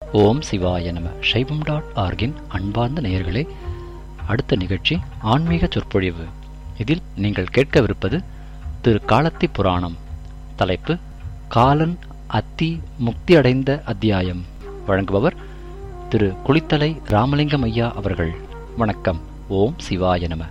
ஓம் சிவாய நம சைவம் டாட் ஆர்கின் அன்பார்ந்த நேயர்களே அடுத்த நிகழ்ச்சி ஆன்மீக சொற்பொழிவு இதில் நீங்கள் கேட்கவிருப்பது திரு காலத்தி புராணம் தலைப்பு காலன் அத்தி முக்தி அடைந்த அத்தியாயம் வழங்குபவர் திரு குளித்தலை ராமலிங்கம் ஐயா அவர்கள் வணக்கம் ஓம் சிவாய நம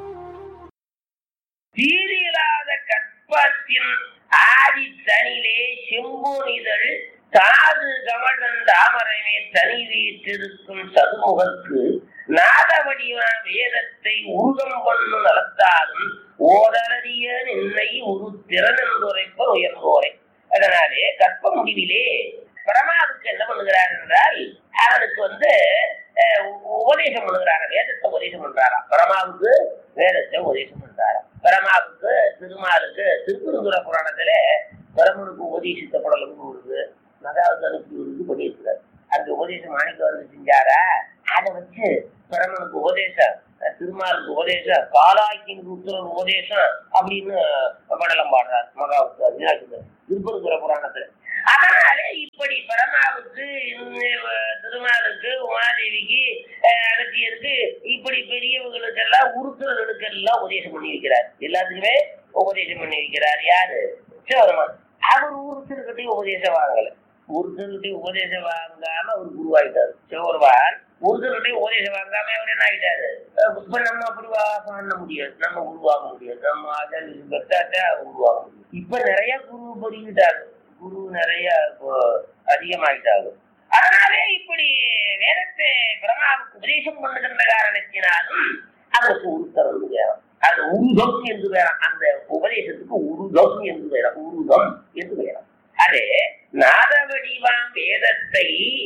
தீரிலாத கற்பத்தின் ஆதி தனிலே செம்பொனிதழ் தாது கமலன் தாமரமே தனி வீற்றிருக்கும் சதுமுகத்து நாத வடிவ வேதத்தை உருகம் பண்ணு நடத்தாலும் ஓதலறிய நின்னை ஒரு திறனென்றுரைப்ப உயர்ந்தோரை அதனாலே கற்ப முடிவிலே பிரமாவுக்கு என்ன பண்ணுகிறார் என்றால் அவனுக்கு வந்து அஹ், உபதேசம் பண்ணுகிறாரா வேதத்தை உபதேசம் பண்றாராம் பிரமாவுக்கு வேதத்தை உபதேசம் பண்றாராம் பிரமாவுக்கு திருமாலுக்கு திருக்குறுங்குற புராணத்துல பிரமனுக்கு உபதேசித்த படலும் வருது மகாவுக்கு அனுப்பி விடுது பண்ணியிருக்கிறார் அந்த உபதேசம் மாணிக்க வந்து செஞ்சாரா அதை வச்சு பிரமனுக்கு உபதேசம் அஹ், திருமாலுக்கு உபதேசம் காலாக்கின் உத்தரவு உபதேசம் அப்படின்னு படலம் பாடுறார் மகாவுக்கு அருணாச்சலர் திருப்பரங்குற புராணத்துல அதனாலே இப்படி பரமாவுக்கு இந்த, அஹ், திருமாலுக்கு உமாதேவிக்கு அஹ், அகத்தியருக்கு இப்படி பெரியவங்களுக்கெல்லாம் உருத்துறவர்களுக்கெல்லாம் உபதேசம் பண்ணி வைக்கிறார் எல்லாத்துக்குமே உபதேசம் பண்ணி வைக்கிறார் யாரு சிவபெருமான் அவர் ஒருத்தருக்கிட்டையும் உபதேசம் வாங்கல ஒருத்தருக்கிட்டையும் உபதேசம் வாங்காம அவர் குருவாயிட்டாரு சிவபெருமான் ஒருத்தருக்கிட்டையும் உபதேசம் வாங்காம அவர் என்ன ஆயிட்டாரு அஹ் இப்ப நம்ம அப்படி வா- பண்ண முடியாது நம்ம உருவாக முடியாது நம்ம ஆச்சாரிய பெற்றாட்ட உருவாக முடியும் இப்ப நிறைய குரு பெருகிட்டாரு குரு நிறைய இப்போ அதிகமாயிட்டாங்க அதனாலே இப்படி வேதத்தை பிரமாவுக்கு உபதேசம் பண்ணுகின்ற காரணத்தினாலும் அதற்கு உருத்தரம் வேணும் அது உருதம் என்று வேணும் அந்த உபதேசத்துக்கு உருதம் என்று வேணும் உருதம் என்று வேணும் அது நாதவடிவாம் வேதத்தை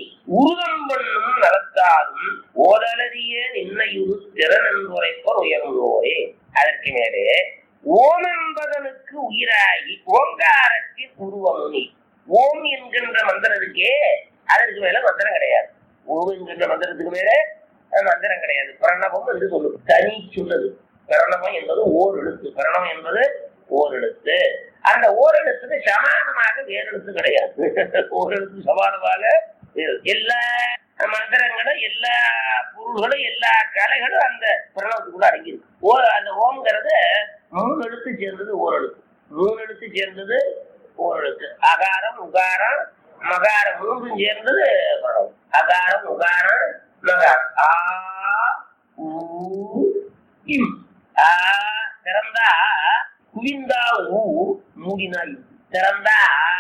உருதம் பண்ணும் நடத்தாலும் ஓதலறிய நின்னையுறு திறனன்றுரைப்பர் உயர்ந்தோரே அதற்கு மேலே ஓம் என்பதனுக்கு உயிராகி ஓங்காரத்தின் உருவமுனி ஓம் என்கின்ற மந்திரம் இருக்கே அதற்கு மேல மந்திரம் கிடையாது ஓம் என்கின்ற மந்திரத்துக்கு மேல அஹ், மந்திரம் கிடையாது பிரணவம் என்று சொல்லுது தனி சொல்லுது பிரணவம் என்பது ஓர் எழுத்து பிரணவம் என்பது ஓர் எழுத்து அந்த ஓர் எழுத்துக்கு சமானமாக வேறு எழுத்து கிடையாது ஓர் எழுத்து சமானமாக வேறு. எல்லா மந்திரங்களும் எல்லா பொருள்களும் எல்லா கலைகளும் அந்த பிரணவத்துக்குள்ள அடங்கியிருக்கு ஓ அந்த ஓம்ங்கிறது மூணு எழுத்து சேர்ந்தது ஓர் எழுத்து மூணு எழுத்து சேர்ந்தது ஓர் எழுத்து அகாரம் உகாரம் மகாரம் மூன்றும் சேர்ந்தது பிரணவம் அகாரம் உகாரம் மகாரம் ஆ ஊ இம் ஆ திறந்தா குவிந்தா ஊ மூடினா இம். திறந்தா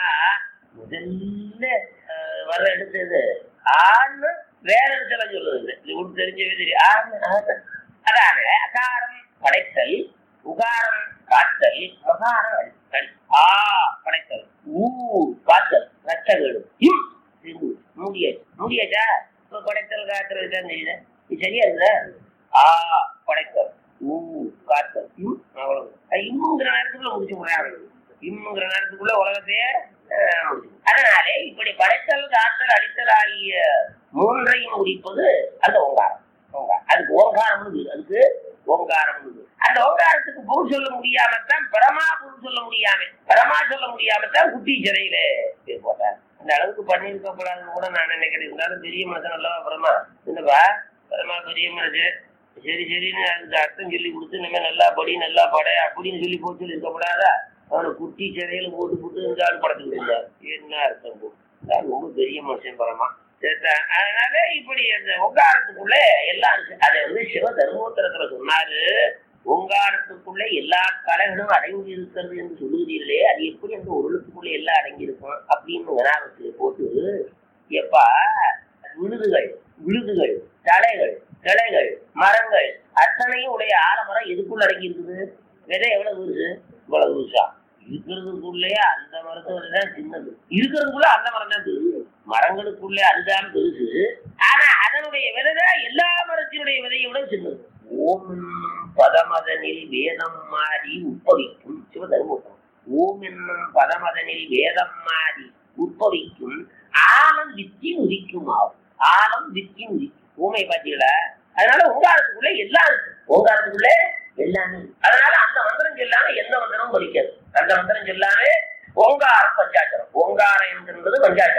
முதல்ல அஹ், வர்ற எழுத்து எது ஆன்னு வேற இடத்துல சொல்லுது இது உங்களுக்கு தெரிஞ்சவே தெரியும் ஆன்னு ஆன்னு. அதான அகாரம் படைத்தல் உகாரம் காத்தல் மகாரம் அழித்தல் ஆ படைத்தல் ஊ காத்தல் ரச்சகேடு இம் இது மூடியாச்சு மூடியாச்சா இப்ப படைத்தல் காத்துறது தான் தெரியுது இது சரியா இருக்குதா ஆ படைத்தல் ஊ காத்தல் இம் அவ்வளவு அது இம்முங்கிற நேரத்துக்குள்ள முடிச்சு முடியாது இம்முங்கிற நேரத்துக்குள்ள உலகத்தையே அஹ், முடிச்சு அதனாலே இப்படி படைத்தல் காத்தல் அழித்தல் ஆகிய மூன்றையும் முடிப்பது அந்த ஓங்காரம் ஓங்காரம் அதுக்கு ஓங்காரம் அதுக்கு ஓங்காரம் அந்த ஓங்காரத்துக்கு பொருள் சொல்ல முடியாமத்தான் பரமா பொருள் சொல்ல முடியாம பரமா சொல்ல முடியாமத்தான் குட்டி சிறையில பேர் போட்டார் அந்த அளவுக்கு பண்ணியிருக்கப்படாதுன்னு கூட நான் நினைக்கிறேன் இருந்தாலும் பெரிய மனுஷன் அல்லவா பரமா என்னப்பா பரமா பெரிய மனுஷன் சரி சரின்னு அதுக்கு அர்த்தம் சொல்லி கொடுத்து இனிமே நல்லா படி நல்லா பட அப்படின்னு சொல்லி போட்டு சொல்லி இருக்கப்படாதா அவனை குட்டி சிறையில போட்டு போட்டு இந்த ஆள் படத்துக்கு இருந்தார் என்ன அர்த்தம் போ நான் ரொம்ப பெரிய மனுஷன் பரமா சரிதா? அதனால இப்படி அந்த ஒங்காரத்துக்குள்ள எல்லாம் இருக்கு அதை வந்து சிவ தர்மோத்தரத்துல சொன்னாரு ஓங்காரத்துக்குள்ள எல்லா கலைகளும் அடங்கி இருக்கிறது என்று சொல்லுகிறீர்களே அது எப்படி அந்த ஒரு எழுத்துக்குள்ள எல்லாம் அடங்கி இருக்கும் அப்படின்னு வினாவுக்கு போட்டு எப்பா விழுதுகள் விழுதுகள் தலைகள் கிளைகள் மரங்கள் அத்தனையும் உடைய ஆலமரம் எதுக்குள்ள அடங்கி இருக்குது விதை எவ்வளவு வருது இவ்வளவு வருஷா இருக்கிறதுக்குள்ளே அந்த மரத்தோட தான் சின்னது இருக்கிறதுக்குள்ள அந்த மரம் தான் பெருசு மரங்களுக்குள்ளே அதுதான் பெருசு ஆனா அதனுடைய விதை தான் எல்லா மரத்தினுடைய விதையை விட சின்னது ஓம் என்னும் பதமதனில் வேதம் மாறி உற்பவிக்கும் சிவதர்மபுரம் ஓம் என்னும் பதமதனில் வேதம் மாறி உற்பவிக்கும் ஆலம் வித்தி உதிக்கும் ஆகும் ஆலம் வித்தி உதிக்கும் ஊமை பாத்தீங்களா அதனால ஓங்காரத்துக்குள்ள எல்லாம் இருக்கு ஓங்காரத்துக்குள்ள எல்லாமே இருக்கு. அதனால அந்த மந்திரம் சொல்லாம எந்த மந்திரமும் படிக்காது அந்த மந்திரம் சொல்லாம ஓங்காரம் பஞ்சாட்சரம் ஓங்காரம் என்கின்றது பஞ்சாட்சரம்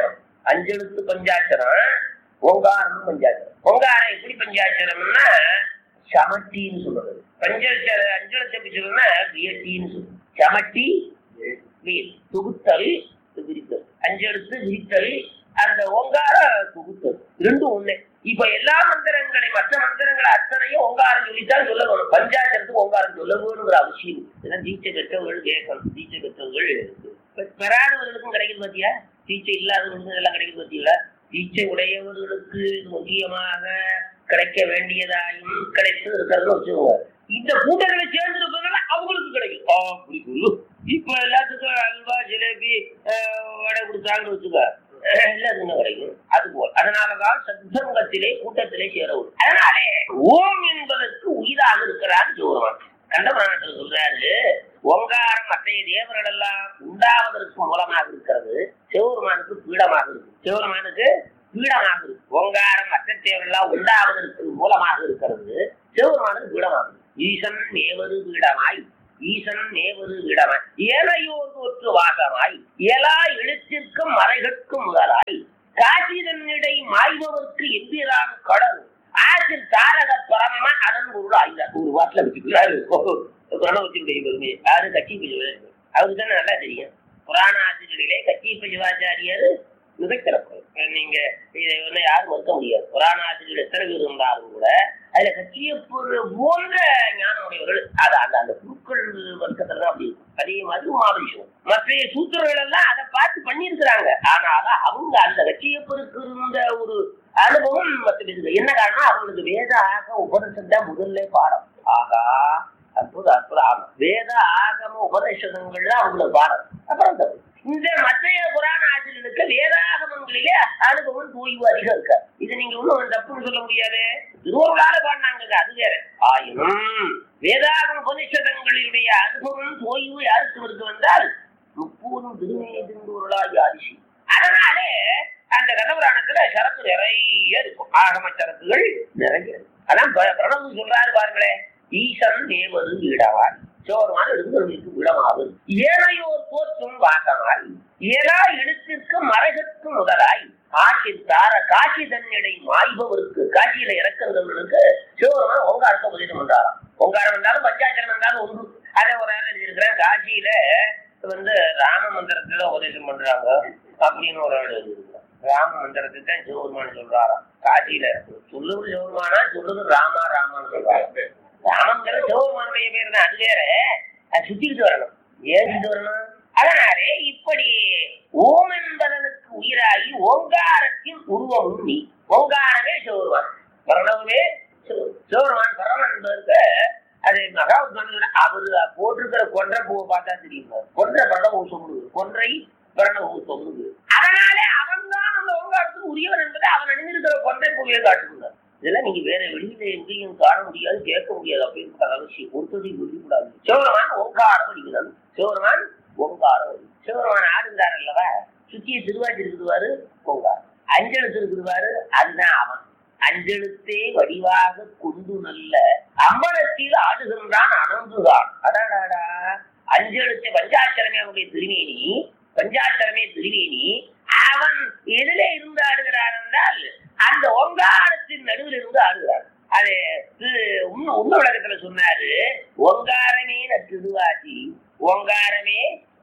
அஞ்செழுத்து பஞ்சாட்சரம் ஓங்காரம் பஞ்சாட்சரம் ஓங்காரம் எப்படி பஞ்சாட்சரம்னா சமட்டின்னு சொல்றது பஞ்சாட்சர அஞ்செழுத்து எப்படி சொல்றதுன்னா வியட்டின்னு சொல்றது சமட்டி வீர் தொகுத்தல் விரித்தல் அஞ்செழுத்து விரித்தல் அந்த ஓங்கார தொகுத்தல் ரெண்டும் ஒண்ணு இப்ப எல்லா மந்திரங்களை மற்ற மந்திரங்களை அத்தனையும் ஓங்காரம் சொல்லித்தான் சொல்ல வேணும் பஞ்சாட்சரத்துக்கு ஓங்காரம் சொல்ல வேணுங்கிற அவசியம் இல்லை. இதெல்லாம் தீட்சை பெற்றவர்கள் கேட்கணும் தீட்சை பெற்றவர்கள் பெ- பெறாதவர்களுக்கும் கிடைக்குது பாத்தியா தீட்சை இல்லாதவர்களுக்கும் இதெல்லாம் கிடைக்குது பாத்தீங்களா தீட்சை உடையவர்களுக்கு இது முக்கியமாக கிடைக்க வேண்டியதாயும் கிடைத்து இருக்கிறதுன்னு வச்சுக்கோங்க இந்த கூட்டங்களை சேர்ந்து இருக்கிறதுனால அவங்களுக்கு கிடைக்கும் ஆ, அப்படி சொல்லு இப்ப எல்லாத்துக்கும் அல்வா ஜிலேபி அஹ், வடை கொடுத்தாங்கன்னு வச்சுக்க அஹ், எல்லாத்துக்கும் கிடைக்கும் அது போல் அதனாலதான் சத்சங்கத்திலே கூட்டத்திலே சேரவும் அதனாலே ஓம் என்பதற்கு உயிராக இருக்கிறார் ஜோரவன் கண்டபுராணத்தில் சொல்றாரு ஓங்காரம் மற்றைய தேவர்கள் எல்லாம் உண்டாவதற்கு மூலமாக இருக்கிறது சிவபெருமானுக்கு பீடமாக இருக்கு சிவபெருமானுக்கு பீடமாக இருக்கு ஓங்காரம் மற்ற தேவர்கள் எல்லாம் உண்டாவதற்கு மூலமாக இருக்கிறது சிவபெருமானுக்கு பீடமாக இருக்கு ஈசன் நேவது பீடமாய் ஈசன் நேவது பீடமாய் ஏனையோர் தோற்று வாசமாய் இயலா எழுத்திற்கும் மறைகட்கும் முதலாய் காசிதன்னிடை மாய்பவர்க்கு எந்திரான் கடல் ஆற்றில் தாரக பரம அதன் பொருள் ஆயுதம் ஒரு வாட்டில் வச்சுக்கிறாரு பிரணவத்தினுடைய பெருமை யாரு கட்சி பிஜவாச்சாரியர் அவருக்கு தானே நல்லா தெரியும் புராண ஆசிரியர்களே கட்சி பிஜவாச்சாரியர் மிகச்சிறப்பு நீங்க இதை வந்து யாரும் மறுக்க முடியாது புராண ஆசிரியர் எத்தனை பேர் இருந்தாலும் கூட அதுல கட்சியை போன்ற ஞானம் உடையவர்கள் அது அந்த அந்த குருக்கள் வர்க்கத்துல தான் அப்படி இருக்கும் அதே மாதிரி உமாபரிஷம் மற்ற சூத்திரர்கள் எல்லாம் அதை பார்த்து பண்ணியிருக்கிறாங்க ஆனாலும் அவங்க அந்த கட்சியப்பருக்கு இருந்த ஒரு அனுபவம் மற்ற பேருக்கு என்ன காரணம் அவங்களுக்கு வேத ஆக உபனிஷம் தான் முதல்ல பாடம் ஆகா அற்புத அற்புதம் ஆகும் வேத ஆகம உபநிஷதங்கள் தான் அவங்களுக்கு பாடம் அப்புறம் தப்பு. இந்த மற்றைய புராண ஆசிரியர்களுக்கு வேதாகமங்களிலே அனுபவம் தோய்வு அதிகம் இருக்க இது நீங்க ஒண்ணும் தப்புன்னு சொல்ல முடியாது திருவருளால பாடினாங்க அது வேற ஆயினும் வேதாகம உபனிஷதங்களுடைய அனுபவம் தோய்வு யாருக்கு இருக்கு வந்தால் முப்பூரும் திருமேதிந்தூர்களாகி ஆதிசி அதனாலே அந்த கதபுராணத்துல சரக்கு நிறைய இருக்கும் ஆகம சரக்குகள் நிறைய இருக்கும் அதான் ப- பிரணவு சொல்றாரு பாருங்களேன் ஈசன் தேவது வீடவாய் சோர்மான எழுந்தொழிற்கு விடமாகும் ஏனையோர் போற்றும் வாசமாய் ஏலா எழுத்திற்கு மறைகற்கு முதலாய் காட்சி தார காட்சி தன்னிடை மாய்பவருக்கு காட்சியில இறக்கிறவர்களுக்கு சிவருமா ஓங்காரத்தை உபதேசம் பண்றாராம் ஓங்காரம் இருந்தாலும் பஞ்சாச்சரம் இருந்தாலும் ஒன்று அதை ஒரு ஆள் எழுதியிருக்கிறேன் காட்சியில வந்து ராம மந்திரத்தை தான் உபதேசம் பண்றாங்க அப்படின்னு ஒரு ஆள் எழுதியிருக்கிறான் ராம மந்திரத்தை தான் சிவபெருமான் சொல்றாராம் காட்சியில சொல்லுவது சிவபெருமானா சொல்லுவது ராமா ராமான்னு சொல்றாங்க ராமங்கிற சிவபெருமானுடைய பேர் தான் அது வேற அது சுத்திக்கிட்டு வரணும் ஏன் சுத்தி வரணும் அதனாலே இப்படி ஓம் என்பதனுக்கு உயிராகி ஓங்காரத்தின் உருவமும் நீ ஓங்காரமே சிவபெருமான் பிரணவமே சிவ- சிவபெருமான் பிரணவன் என்பதற்கு அது மகாத்மான அவரு போட்டிருக்கிற கொன்றை பூவை பார்த்தா தெரியுமா கொன்றை பிரணவ சொல்லுது கொன்றை பிரணவ சொல்லுது அதனாலே அவன் தான் அந்த ஓங்காரத்துக்கு உரியவன் என்பதை அவன் அணிந்திருக்கிற கொன்றை பூவையை காட்டுகிறார் இதெல்லாம் நீங்க வேற வெளியில எங்கேயும் காண முடியாது கேட்க முடியாது அப்படின்ற அவசியம் ஒருத்தரையும் விடக்கூடாது சிவபெருமான் ஓங்காரம் அடிக்கிறான் சிவபெருமான் ஓங்காரம் அடி. சிவபெருமான் ஆடுகிறார் அல்லவா சுத்திய திருவாச்சி இருக்குதுவாரு ஓங்காரம் அஞ்செழுத்து இருக்குதுவாரு அதுதான் அவன் அஞ்செழுத்தே வடிவாக கொண்டு நல்ல அம்பலத்தில் ஆடுகின்றான் அனந்துதான் அடாடாடா அஞ்செழுத்தை பஞ்சாட்சரமே அவனுடைய திருமேனி பஞ்சாட்சரமே திருமேனி அவன் எதில இருந்து ஆடுகிறான் என்றால் அந்த ஓங்காரத்தின் நடுவில் இருந்து ஆடுகிறார் அது திரு- உண்மை உண்மை விளக்கத்துல சொன்னாரு ஓங்காரமே திருவாசி ஓங்காரமே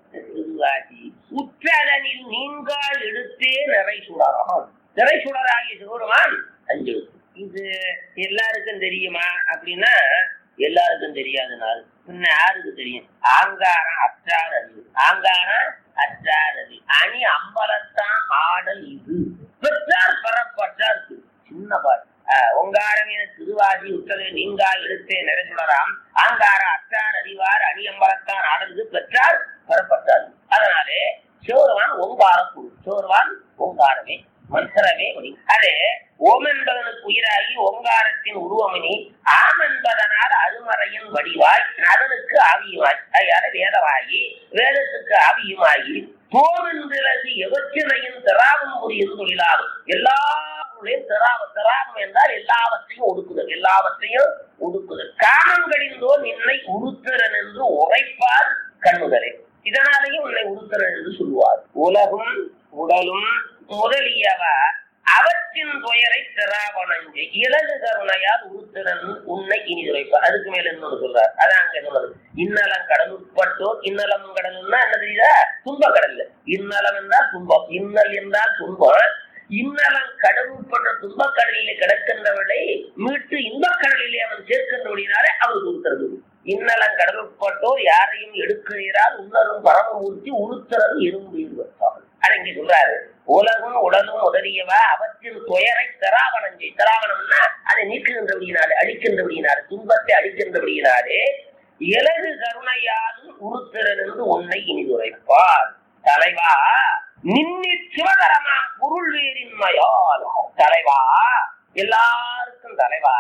திருவாசி உற்றதனில் நீங்கால் எடுத்தே நிறை சுடராம் நிறை சுடராகிய சிவருமான் அஞ்சு இது எல்லாருக்கும் தெரியுமா அப்படின்னா எல்லாருக்கும் தெரியாது நாள் பின்ன யாருக்கு தெரியும் ஆங்காரம் அற்றார் அறிவு ஆங்காரம் அற்றார் அறிவு அணி அம்பலத்தான் ஆடல் இது பெற்றார் பெறப்பட்டார் திரு. சின்ன பாட்டு ஆஹ், ஓங்காரம் என திருவாசி உத்தரவு நீங்கால் எடுத்தே நிறைசுடராம் ஆங்கார அற்றார் அறிவார் அணியம்பலத்தான் ஆடலுக்கு பெற்றார் பெறப்பட்டார் அதனாலே சிவருமான் ஓங்கார குரு சிவருமான் ஓங்காரமே மந்திரமே ஒளி அதே ஓம் என்பதனுக்கு உயிராகி ஓங்காரத்தின் உருவமினி ஆம் என்பதனால் அருமறையின் வடிவாய் அதனுக்கு ஆவியுமாய் அதனால வேதமாகி வேதத்துக்கு ஆவியுமாகி தோமென்றது எவற்றினையும் திராவும் புரியும் தொழிலாகும் எல்லா பொருளையும் திராவம் திராவம் என்றால் எல்லாவற்றையும் ஒடுக்குதல் எல்லாவற்றையும் ஒடுக்குதல் காமங்களிந்தோ நின்னை உருத்திரன் என்று உரைப்பார் கண்ணுதலே இதனாலேயும் உன்னை உருத்திரன் என்று சொல்லுவார் உலகும் உடலும் முதல் முதலியவா அவற்றின் துயரை திராவணஞ்சு இலகு கருணையால் உருத்திரன் உன்னை இனி துரைப்பார் அதுக்கு மேல இன்னொரு சொல்றார் அதான் அங்க சொன்னது இன்னலம் கடலுட்பட்டோர் இன்னலம் கடலுன்னா என்ன தெரியுதா துன்ப கடல்ல இன்னலம் என்றால் துன்பம் இன்னல் என்றால் துன்பம் இன்னலம் கடவுட்பட்ட துன்பக் கடலிலே கிடக்கின்றவளை மீட்டு இன்பக் கடலிலே அவன் சேர்க்கின்றபடினாலே அவர் உருத்துறது இன்னலம் கடலுட்பட்டோர் யாரையும் எடுக்கிறீரால் உன்னரும் பரமமூர்த்தி உருத்துறது எறும்பு இருப்பார்கள் அதை இங்க சொல்றாரு உலகும் உடலும் உதறியவா அவற்றின் துயரை திராவணம் செய் திராவணம்னா அதை நீக்குகின்றபடியினாலே அழிக்கின்றபடியினாலே துன்பத்தை அழிக்கின்றபடியினாலே இலகு கருணையாலும் உருத்திரனிருந்து உன்னை இனிதுரைப்பார் தலைவா நின்னி சிவகரமாம் பொருள் வேறின்மையால் தலைவா எல்லாருக்கும் தலைவா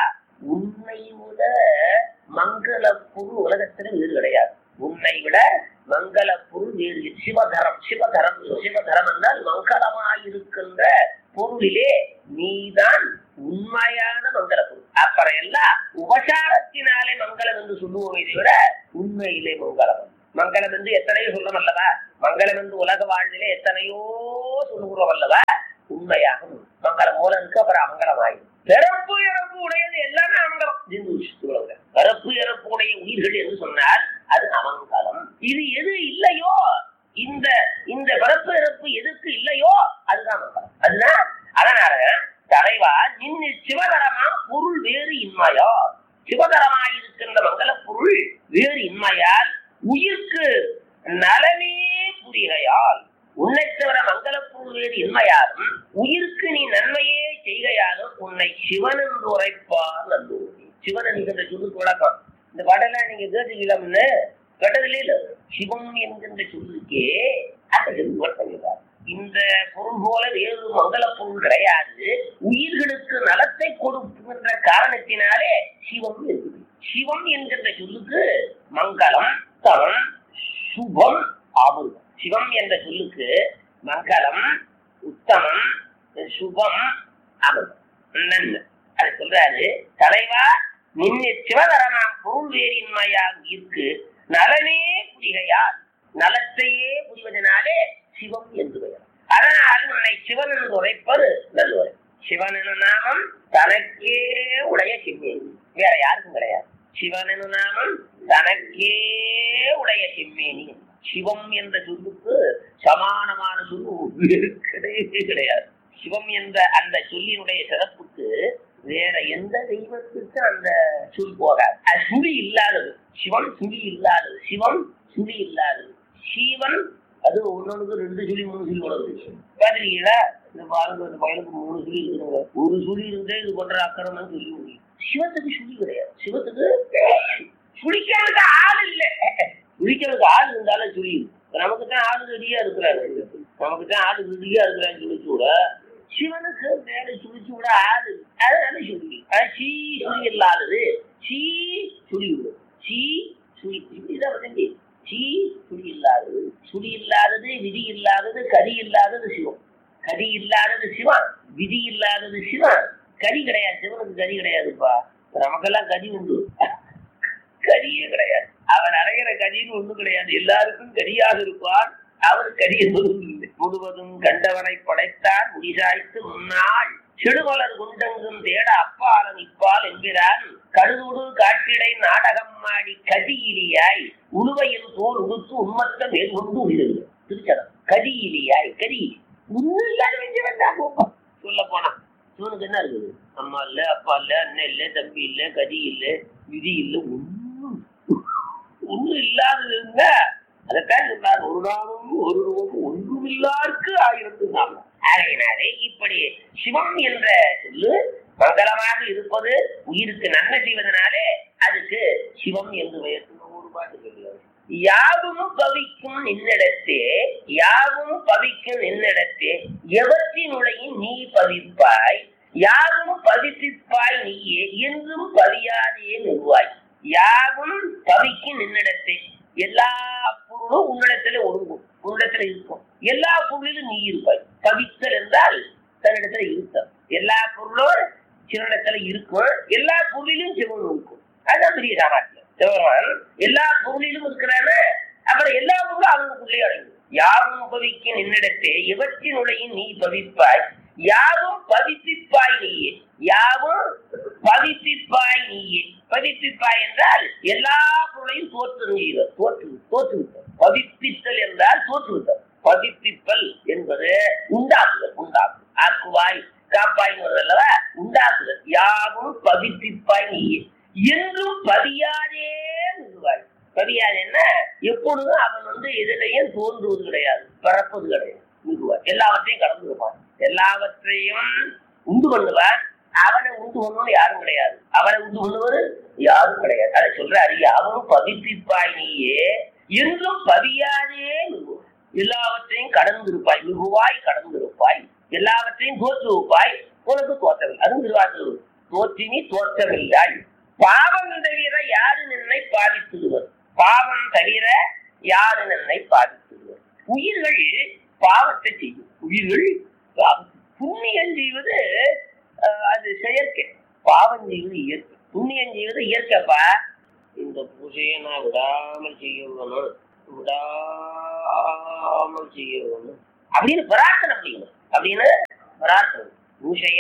உன்னை விட மங்கள பொருள் உலகத்துல வேறு கிடையாது உன்னை விட மங்கள பொருள் வேறு இல்லை. சிவதரம் சிவதரம் சிவதரம் என்றால் மங்களமாயிருக்கின்ற பொருளிலே நீதான் உண்மையான மங்கள பொருள் அப்புறம் எல்லாம் உபசாரத்தினாலே மங்களம் என்று சொல்லுவோமே விட உண்மையிலே மங்களம் மங்களம் என்று எத்தனையோ சொல்லும் அல்லவா மங்களம் என்று உலக வாழ்விலே எத்தனையோ சொல்லுகிறோம் அல்லவா உண்மையாக மங்களம் மூலம் இருக்கு அப்புறம் அமங்கலம் ஆயிடும் பிறப்பு இறப்பு உடையது எல்லாமே அமங்கலம் ஜிந்து விஷயத்துக்குள்ள பிறப்பு இறப்பு உடைய உயிர்கள் என்று சொன்னால் அது அமங்கலம் இது எது இல்லையோ இந்த இந்த பிறப்பு இறப்பு எதுக்கு இல்லையோ அதுதான் மங்களம் அதுதான் அதனால தலைவா நின்னு சிவகரமா பொருள் வேறு இன்மையோ சிவகரமாயிருக்கின்ற மங்கள பொருள் வேறு இன்மையால் உயிர்க்கு நலமே புரிகையால் உன்னை தவிர மங்கள பொருள் வேறு இன்மையாலும் உயிருக்கு நீ நன்மையே செய்கையாலும் உன்னை சிவன் என்று உரைப்பார் நல்லூர் சிவன் என்கின்ற சொல்லுக்கு விளக்கம் இந்த பாடெல்லாம் நீங்க கேட்டுக்கலாம்னு கேட்டதில்லே இல்ல சிவம் என்கின்ற சொல்லுக்கே அந்த சொல்லு விளக்கம் இந்த பொருள் போல வேறு மங்கள பொருள் கிடையாது உயிர்களுக்கு நலத்தை கொடுக்கின்ற காரணத்தினாலே சிவம் இருக்குது சிவம் என்கின்ற சொல்லுக்கு மங்களம் தம் சுபம் அமிர்தம் சிவம் என்ற சொல்லுக்கு மங்களம் உத்தமம் சுபம் அமிர்தம் நன்மை அது சொல்றாரு தலைவா நின்று சிவதரனாம் பொருள் வேறின்மையாக இருக்கு நலனே புரிகையால் நலத்தையே புரிவதனாலே சிவம் என்று பெயர் அதனால் உன்னை சிவன் என்று உரைப்பது நல்லுரை சிவன் எனும் நாமம் தனக்கே உடைய சிம்மேனி வேற யாருக்கும் கிடையாது சிவன் எனும் நாமம் தனக்கே உடைய சிம்மேனி சிவம் என்ற சொல்லுக்கு சமானமான சொல்லு வேறு கிடையவே கிடையாது சிவம் என்ற அந்த சொல்லினுடைய சிறப்புக்கு வேற எந்த தெய்வத்துக்கு அந்த சொல் போகாது அது சுழி இல்லாதது சிவன் சுழி இல்லாதது சிவம் சுழி இல்லாதது சிவன் அது ஒன்னொன்னுக்கு ரெண்டு சுழி மூணு சுழி உணர்வு பாத்திருக்கீங்களா இந்த பாருங்க இந்த பையனுக்கு மூணு சுழி இருக்குங்க ஒரு சுழி இருந்தே இது பண்ற அக்கறம்னு சொல்லி முடியும் சிவத்துக்கு சுழி கிடையாது சிவத்துக்கு சுழிக்கிறதுக்கு ஆள் இல்லை சுழிக்கிறதுக்கு ஆள் இருந்தாலும் சுழி நமக்கு தான் ஆளு ரெடியா இருக்கிறாரு நமக்கு தான் ஆளு ரெடியா இருக்கிறான்னு சுழிச்சு விட சிவனுக்கு மேல சுழிச்சு விட ஆளு அதனால சுழி அது சீ சுழி இல்லாதது சீ சுழி விடும் சீ சுழி இப்படிதான் வந்து சீ சுழி இல்லாதது சுழி இல்லாதது விதி இல்லாதது கதி இல்லாதது சிவம் கதி இல்லாதது சிவன் விதி இல்லாதது சிவன் கதி கிடையாது சிவனுக்கு கதி கிடையாதுப்பா நமக்கெல்லாம் கதி உண்டு கதியே கிடையாது அவர் அடைகிற கதின்னு ஒண்ணும் கிடையாது எல்லாருக்கும் கதியாக இருப்பார் அவர் கதி என்பதும் இல்லை முழுவதும் கண்டவனை படைத்தார் முடிசாய்த்து முன்னாள் செடுமலர் குண்டங்கும் தேட அப்பாலன் இப்பால் என்கிறான் கடுகுடு காட்டிடை நாடகம் மாடி கதியிலியாய் உழுவையில் தோல் உடுத்து உண்மத்த மேற்கொண்டு உயிரில் திருச்சனம் கதியிலியாய் கதி ஒன்னும் இல்லாத வெஞ்ச வேண்டாம் சொல்ல போனா இவனுக்கு என்ன இருக்குது அம்மா இல்ல அப்பா இல்ல அண்ணன் இல்ல தம்பி இல்ல கதி இல்ல விதி இல்ல ஒண்ணும் ஒண்ணும் இல்லாதது இருந்த அதைத்தான் சொன்னார் ஒரு நாளும் ஒரு ரூபம் ஒன்றுமில்லாருக்கு ஆயிரத்து நாமம் ஆகையினாலே இப்படி சிவம் என்ற சொல்லு மங்களமாக இருப்பது உயிருக்கு நன்மை செய்வதனாலே அதுக்கு சிவம் என்று பெயர் ஒரு பாட்டு சொல்லுவார் யாவும் பவிக்கும் நின்னிடத்தே யாவும் பவிக்கும் நின்னிடத்தே எவற்றினுடையும் நீ பவிப்பாய் யாவும் பவிப்பிப்பாய் நீயே என்றும் பவியாதே நிறுவாய் யாவும் பவிக்கும் நின்னிடத்தே எல்லா பொருளும் உன்னிடத்துல ஒழுங்கும் உன்னிடத்துல இருக்கும் எல்லா பொருளிலும் நீ இருப்பாய் பவித்தல் என்றால் தன்னிடத்துல இருத்தல் எல்லா பொருளும் சிவனிடத்துல இருக்கும் எல்லா பொருளிலும் சிவன் இருக்கும் அதுதான் பெரிய சாமர்த்தியம் சிவபெருமான் எல்லா பொருளிலும் இருக்கிறான அப்புறம் எல்லா பொருளும் அவனுக்குள்ளே அடங்கும் யாவும் பவிக்கு நின்னிடத்தே இவற்றினுடைய நீ பவிப்பாய் யாவும் பதிப்பிப்பாய் நீயே யாவும் பதிப்பிப்பாய் நீயே பதிப்பிப்பாய் என்றால் எல்லா பொருளையும் தோற்றுகிற தோற்று தோற்றுவித்தல் பதிப்பித்தல் என்றால் தோற்றுவித்தல் பதிப்பிப்பல் என்பது உண்டாக்குதல் உண்டாக்கு ஆக்குவாய் காப்பாய்ங்கிறது அல்லவா உண்டாக்குதல் யாவும் பதிப்பிப்பாய் நீயே என்றும் பதியாதே நிறுவாய் பதியாது என்ன எப்பொழுதும் அவன் வந்து எதிலையும் தோன்றுவது கிடையாது பிறப்பது கிடையாது நிறுவாய் எல்லாவற்றையும் கடந்து இருப்பான் எல்லாவற்றையும் உண்டு பண்ணுவார் அவனை உண்டு பண்ணுவது யாரும் கிடையாது அவனை உண்டு பண்ணுவது யாரும் கிடையாது அதை சொல்றாரு யாவும் பதிப்பிப்பாய் நீயே என்றும் பதியாதே மிகுவாய் எல்லாவற்றையும் கடந்திருப்பாய் மிகுவாய் கடந்திருப்பாய் எல்லாவற்றையும் தோற்று வைப்பாய் உனக்கு தோற்றமில்லை அதுவும் திருவாசூர் தோற்றினி தோற்றமில்லாய் பாவம் தவிர யாரு நின்னை பாதித்துடுவர் பாவம் தவிர யாரு நின்னை பாதித்துடுவர் உயிர்கள் பாவத்தை செய்யும் உயிர்கள் பாவத்தை புண்ணியம் செய்வது அஹ், அது செயற்கை பாவம் செய்வது இயற்கை புண்ணியம் செய்வது இயற்கைப்பா இந்த பூஜையை நான் விடாமல் செய்ய வேணும் விடாமல் செய்ய வேணும் அப்படின்னு பிரார்த்தனை பண்ணிக்கணும் அப்படின்னு பிரார்த்தனை பூஜைய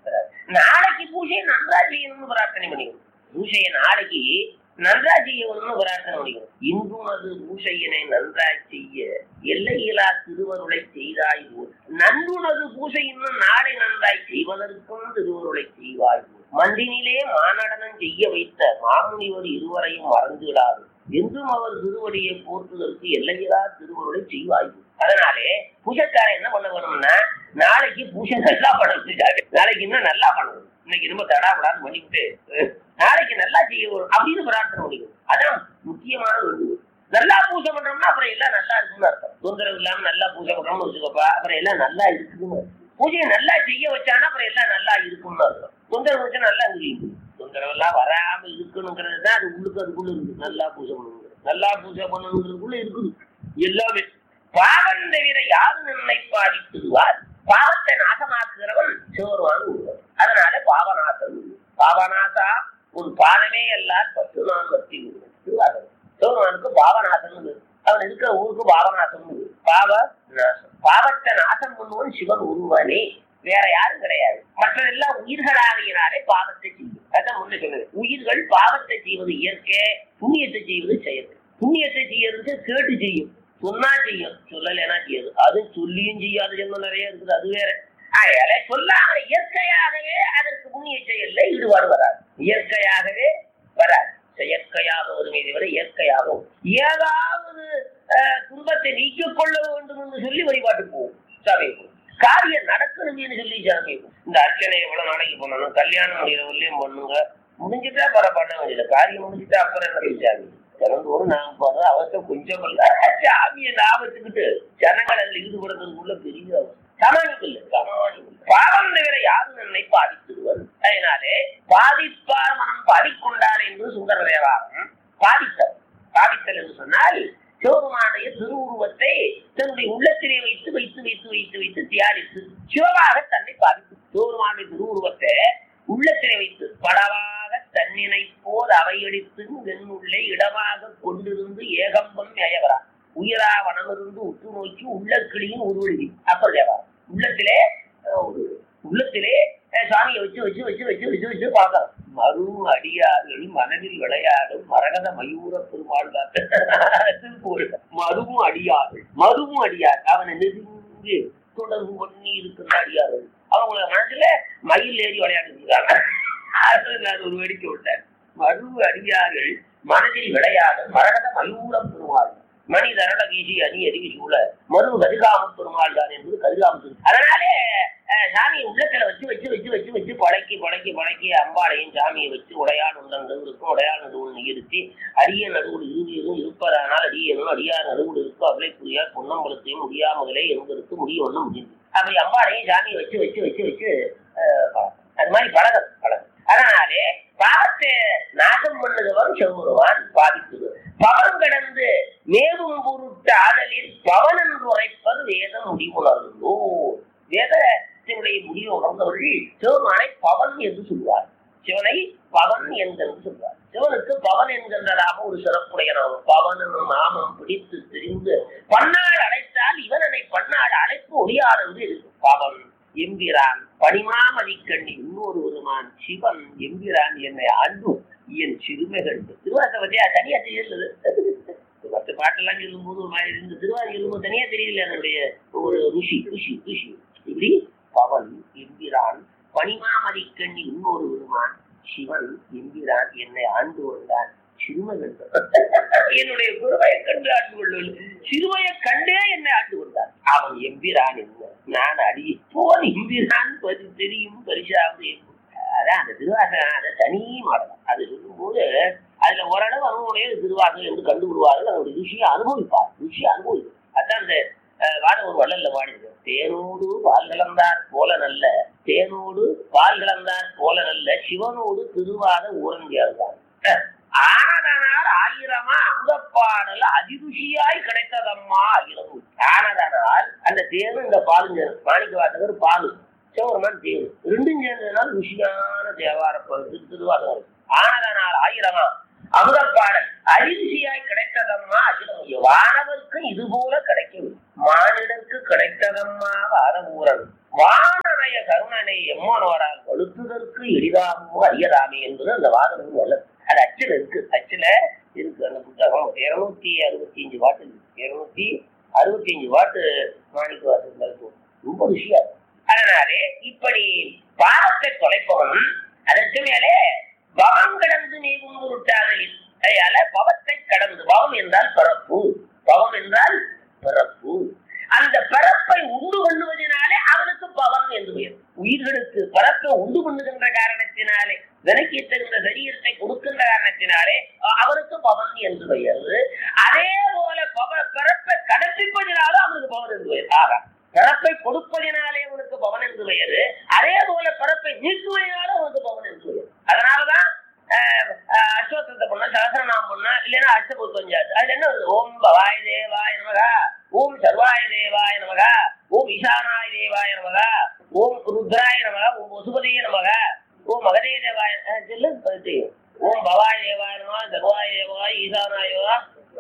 நாளைக்கு பூஜையை நன்றா செய்யணும்னு பிரார்த்தனை பண்ணிக்கணும் பூஜையை நாளைக்கு நன்றா செய்யணும்னு பிரார்த்தனை பண்ணிக்கணும் இன்றுனது பூஜையினை நன்றாய் செய்ய எல்லையிலா திருவருளை செய்தாய் போல் நன்றுனது பூஜை இன்னும் நாளை நன்றாய் செய்வதற்கும் திருவருளை செய்வாய் போல் மண்டினிலே மானடனம் செய்ய வைத்த மாமுனிவர் இருவரையும் மறந்துவிடாது என்றும் அவர் திருவடியை போற்றுவதற்கு எல்லையிலா திருவருளை செய்வாய் போல். அதனாலே பூஜைக்காரன் என்ன பண்ண வேணும்னா நாளைக்கு பூஜை நல்லா பண்ணணும் நாளைக்கு இன்னும் நல்லா பண்ணணும் இன்னைக்கு ரொம்ப தடாபடான்னு பண்ணிவிட்டு அஹ், நாளைக்கு நல்லா செய்ய வரும் அப்படின்னு பிரார்த்தனை பண்ணிக்கணும் அதான் முக்கியமான வேண்டுகோள் நல்லா பூஜை பண்றோம்னா அப்புறம் எல்லாம் நல்லா இருக்குன்னு அர்த்தம் தொந்தரவு இல்லாம நல்லா பூஜை பண்றோம்னு வச்சுக்கப்பா அப்புறம் எல்லாம் நல்லா இருக்குன்னு அர்த்தம். பூஜையை நல்லா செய்ய வச்சானா அப்புறம் எல்லாம் நல்லா இருக்கும்னு அர்த்தம் தொந்தரவு வச்சா நல்லா இருக்கு தொந்தரவு எல்லாம் வராம இருக்கணுங்கிறது தான் அது உள்ளுக்கு அதுக்குள்ள இருக்கு நல்லா பூஜை பண்ணணும் நல்லா பூஜை பண்ணணுங்கிறதுக்குள்ள இருக்குது எல்லாமே பாவம் தவிர யாரு நின்னை பாதித்துவார் பாவத்தை நாசமாக்குகிறவன் சிவருவான் ஒருவன் அதனால பாவநாசன் பாவநாசா உன் பாதமே எல்லார் பத்து நான் வத்தி திருவாசகம் சிவருமானுக்கு பாவநாசன் அவன் இருக்கிற ஊருக்கு பாவநாசன் பாவ நாசம் பாவத்தை நாசம் பண்ணுவன் சிவன் ஒருவனே வேற யாரும் கிடையாது மற்றதெல்லாம் உயிர்களாகினாலே பாவத்தை செய்யும் அதான் முன்ன சொன்னது உயிர்கள் பாவத்தை செய்வது இயற்கை புண்ணியத்தை செய்வது செயற்கை புண்ணியத்தை செய்யறதுக்கு கேட்டு செய்யும் சொன்னா செய்யும் சொல்லலைன்னா செய்யாது அது சொல்லியும் செய்யாத ஜென்மம் நிறைய இருக்குது அது வேற அதனால சொல்லாம இயற்கையாகவே அதற்கு புண்ணிய செயல்ல ஈடுபாடு வராது இயற்கையாகவே வராது செயற்கையாக வருமே தவிர இயற்கையாக வரும். ஏதாவது அஹ், துன்பத்தை நீக்கிக் கொள்ள வேண்டும் என்று சொல்லி வழிபாட்டு போகும் சபைக்கு காரியம் நடக்கணும்னு சொல்லி ஜனமே இந்த அர்ச்சனை எவ்வளவு நாளைக்கு பண்ணணும் கல்யாணம் முடிகிறவர்களையும் பண்ணுங்க முடிஞ்சுட்டா பர பண்ண வேண்டியது காரியம் முடிஞ்சுட்டா அப்புறம் என்ன சாமி தினந்தோறும் நாங்க போற அவசியம் கொஞ்சம் இல்ல சாமியை லாபத்துக்கிட்டு ஜனங்கள் அதில் ஈடுபடுறதுக்குள்ள பெரிய அவசியம். சமாளிப்பு இல்லை சமாளிப்பு இல்லை. பாவம் தவிர யாரும் என்னை பாதித்துடுவர் அதனாலே பாதிப்பார் மனம் பாதிக்கொண்டார் என்று சுந்தர தேவாரம் பாதித்தல் பாதித்தல் என்று சொன்னால் சிவபெருமானுடைய திருவுருவத்தை தன்னுடைய உள்ளத்திலே வைத்து வைத்து வைத்து வைத்து வைத்து தியானித்து சிவமாக தன்னை பாதித்து சிவபெருமானுடைய திருவுருவத்தை உள்ளத்திலே வைத்து படவாக தன்னினை போல் அவையடித்து வெண்ணுள்ளே இடமாக கொண்டிருந்து ஏகம்பம் ஏயவரா உயிரா வனமிருந்து உற்று நோக்கி உள்ள கிளியின் உருவெழுதி அப்பர் தேவாரம் உள்ளத்திலே அஹ், ஒரு உள்ளத்திலே அஹ், சாமியை வச்சு வச்சு வச்சு வச்சு வச்சு வச்சு பார்க்கலாம் மரும் அடியார்கள் மனதில் விளையாடும் மரகத மயூர பெருமாள் திருப்பூர் மருவும் அடியார்கள் மருவும் அடியார் அவனை நெருங்கி தொடர்பு பண்ணி இருக்கின்ற அடியார்கள் அவங்கள மனசுல மயில் ஏறி விளையாட்டு இருக்காங்க அது நான் ஒரு வேடிக்கை விட்டேன் மருவு அடியார்கள் மனதில் விளையாடும் மரகத மயூர பெருமாள் மணி தரட வீசி அணி எரிவி சூழ மறு கதிகாம பெருமாள் தான் என்பது கதிகாம அதனாலே அஹ், சாமியை உள்ளத்துல வச்சு வச்சு வச்சு வச்சு வச்சு பழக்கி பழக்கி பழக்கி அம்பாளையும் சாமியை வச்சு உடையான் உண்டங்கள் இருக்கும் உடையான் நடுவுள் நிறுத்தி அரிய நடுவுள் இறுதியதும் இருப்பதானால் அடியனும் அடியார் நடுவுள் இருக்கும் அவளை புரியார் பொன்னம்பலத்தையும் முடியா முதலே என்பதற்கு முடிய ஒன்றும் முடியுது அப்படி அம்பாளையும் சாமியை வச்சு வச்சு வச்சு வச்சு அஹ், பழக்கம். அது மாதிரி பழகம் பழகம் அதனாலே பாவத்தை நாசம் பண்ணுகிறவன் செவ்வுருவான் பாதிக்குது பவன் கடந்து மேவும் பொருட்டு ஆதலில் பவன் என்று உரைப்பது வேதம் முடிவுணர்ந்தோ வேதத்தினுடைய முடிவு உணர்ந்தவர்கள் சிவமானை பவன் என்று சொல்வார் சிவனை பவன் என்கின்ற சொல்வார் சிவனுக்கு பவன் என்கின்றதாக ஒரு சிறப்புடைய நாமம் பவன் என்னும் நாமம் பிடித்து தெரிந்து பன்னாள் அழைத்தால் இவனனை பன்னாள் அழைப்பு ஒளியார் என்று இருக்கு பவன் எம்பிரான் பனிமாமதிக்கண்ணி இன்னொரு ஒருமான் சிவன் எம்பிரான் என்னை ஆண்டும் என் சிறுமை கண்டு திருவாசை பத்தியா தனியா தெரியுது மற்ற பாட்டெல்லாம் சொல்லும் போது ஒரு மாதிரி இருந்து திருவாரூர் சொல்லும் போது தனியா தெரியல என்னுடைய ஒரு ருஷி ருஷி ருஷி இப்படி பவன் எம்பிரான் பனிமாமதிக்கண்ணி இன்னொரு ஒருமான் சிவன் எம்பிரான் என்னை ஆண்டு கொண்டான் சிறுமை கண்டு என்னுடைய குருவையை கண்டு ஆண்டு கொள்வது சிறுமையை கண்டே என்னை ஆண்டு கொண்டான் அவன் எம்பிரான் என்ன நான் அடி போன் எம்பிரான் பரி தெரியும் பரிசாவது அதான் அந்த திருவாசகம் அதை தனி மாடலாம் அது சொல்லும்போது அதுல ஓரளவு அவனுடைய திருவாசகம் என்று கண்டுபிடுவார்கள் அதனுடைய ருஷியை அனுபவிப்பார் ருஷியை அனுபவிப்பார் அதான் அந்த அஹ், வாதம் ஒரு வள்ளல்ல பாடிது தேனோடு பால் கலந்தார் போல நல்ல தேனோடு பால் கலந்தார் போல நல்ல சிவனோடு திருவாத ஊரங்கியார்தான் ஆனதனால் ஆயிரமா அங்கப்பாடல் அதிருஷியாய் கிடைத்ததம்மா ஆயிரம் ஆனதனால் அந்த தேனு இந்த பாலும் சேரும் மாணிக்க வாசகர் பாலு சிவருமான் தேனு ரெண்டும் சேர்ந்ததுனால ருஷியான தேவார பகுதி திருவாசகம் இருக்கு. ஆனதனால் ஆயிரமா அமுதப்பாடல் அரிசியாய் கிடைத்ததம்மா அகிலம் வானவருக்கு இது போல கிடைக்கவில்லை மானிடருக்கு கிடைத்ததம்மா வாதபூரன் வானனைய கருணனை எம்மனோரால் வலுத்துதற்கு எளிதாகவோ அறியலாமே என்பது அந்த வாதம் நல்லது அது அச்சில் இருக்கு அச்சில் இருக்கு அந்த புத்தகம் இருநூத்தி அறுபத்தி அஞ்சு வாட்டு இருக்கு இருநூத்தி அறுபத்தி அஞ்சு வாட்டு மாணிக்க வாசல் ரொம்ப விஷயம் அதனாலே இப்படி பாவத்தை தொலைப்பவன் அதற்கு மேலே பவம் கடந்து நீ கும்புருட்டாதலில் அதனால பவத்தை கடந்து பவம் என்றால் பிறப்பு பவம் என்றால் பிறப்பு அந்த பிறப்பை உண்டு பண்ணுவதனாலே அவனுக்கு பவன் என்று பெயர் உயிர்களுக்கு பிறப்பை உண்டு பண்ணுகின்ற காரணத்தினாலே விலக்கி தகுந்த சரீரத்தை கொடுக்கின்ற காரணத்தினாலே அ- அவனுக்கு பவன் என்று பெயர் அதே போல பவ பிறப்பை கடப்பிப்பதினாலும் அவனுக்கு பவன் என்று பெயர் ஆகா பிறப்பை கொடுப்பதினாலே அவனுக்கு பவன் என்று பெயர் அதே போல பிறப்பை நீக்குவதனாலும் அவனுக்கு பவன் என்று பெயர் அதனாலதான் ஆஹ், ஆஹ், அஸ்வத்தத்தை பண்ண சகசரநாமம் பண்ண இல்லைன்னா அஷ்டபுத்தஞ்சாச்சு அதுல என்ன வருது ஓம் பவாய தேவாய நமகா ஓம் சர்வாய தேவாய நமகா ஓம் ஈசானாய தேவாய நமகா ஓம் ருத்ராய நமகா ஓம் வசுபதிய நமகா ஓம் மகதே தேவாய ஆஹ், சொல்லு பத்தி. ஓம் பவாய தேவாய நமகா சர்வாய தேவகா ஈசானாய தேவகா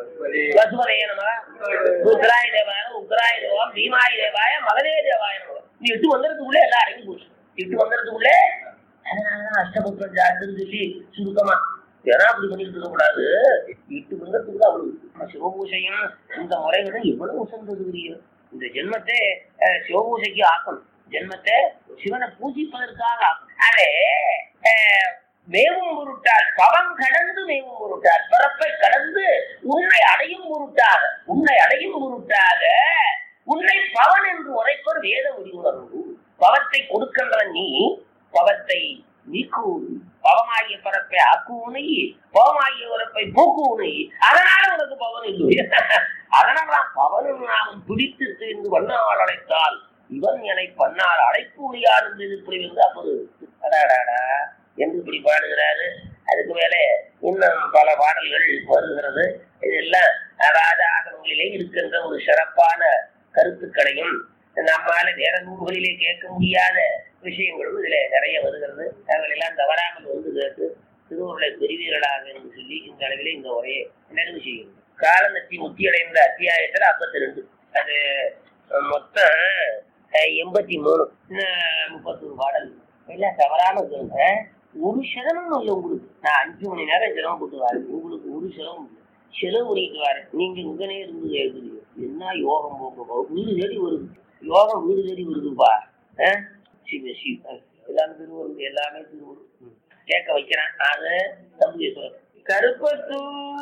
வசுபதே நமகா ருத்ராய தேவாய உக்ராய தேவா பீமாய தேவாய மகதே தேவாய நமகா நீ எட்டு வந்துறதுக்குள்ள எல்லாம் அடங்கி போச்சு எட்டு வந்துறதுக்குள்ள அதனாலதான் அஷ்டபுத்திரம் ஜாத்துன்னு சொல்லி சுருக்கமா ஏன்னா அப்படி பண்ணிட்டு இருக்க கூடாது எட்டு மந்திரத்துக்கு தான் அவ்வளவு சிவபூசையும் இந்த முறைகளும் எவ்வளவு உசந்தது புரியும் இந்த ஜென்மத்தை அஹ், சிவபூசைக்கு ஆக்கணும் ஜென்மத்தை சிவனை பூஜிப்பதற்காக ஆக்கணும் அதே அஹ், மேவும் பொருட்டால் பவன் கடந்து மேவும் பொருட்டால் பிறப்பை கடந்து உன்னை அடையும் பொருட்டாக உன்னை அடையும் பொருட்டாக உன்னை பவன் என்று உரைப்பர் வேத முடிவுணர்வு பவத்தை கொடுக்கின்றவன் நீ பவத்தை நீக்குவது பவமாகிய பரப்பை ஆக்குவனை பவமாகிய உரப்பை போக்குவனை அதனால உனக்கு பவன் இல்லை அதனால்தான் பவனும் நாமும் பிடித்து தெரிந்து வண்ணால் அழைத்தால் இவன் என்னை பண்ணால் அழைப்பு உடையார் என்று இப்படி வந்து அப்போது அடாடாடா என்று இப்படி பாடுகிறாரு அதுக்கு மேலே இன்னும் பல பாடல்கள் வருகிறது இதெல்லாம் அதாவது ஆகமங்களிலே இருக்கின்ற ஒரு சிறப்பான கருத்துக்களையும் நம்மால வேற நூல்களிலே கேட்க முடியாத விஷயங்களும் இதுல நிறைய வருகிறது அவைகளெல்லாம் தவறாமல் வந்து கேட்டு திருவுருளை பெறுவீர்களாக என்று சொல்லி இந்த அளவிலே இந்த உரையை நிறைவு செய்யும் காலநத்தி முத்தியடைந்த அத்தியாயத்துல ஐம்பத்தி ரெண்டு அது அஹ், மொத்தம் அஹ், எண்பத்தி மூணு இன்னும் முப்பத்தொரு பாடல் எல்லாம் தவறாம கேளுங்க ஒரு சிரமம் இல்லை உங்களுக்கு நான் அஞ்சு மணி நேரம் சிரமம் போட்டு வரேன் உங்களுக்கு ஒரு சிரமம் இல்லை செலவு பண்ணிட்டு வரேன் நீங்க இங்கனே இருந்து எழுதுறீங்க என்ன யோகம் போங்க வீடு தேடி வருது யோகம் வீடு தேடி வருதுப்பா ஆ? சிவ சிவ எல்லாமே திருவருள் எல்லாமே திருவருள் ம். கேட்க வைக்கிறேன் அது தம்பி கருப்பத்தூர்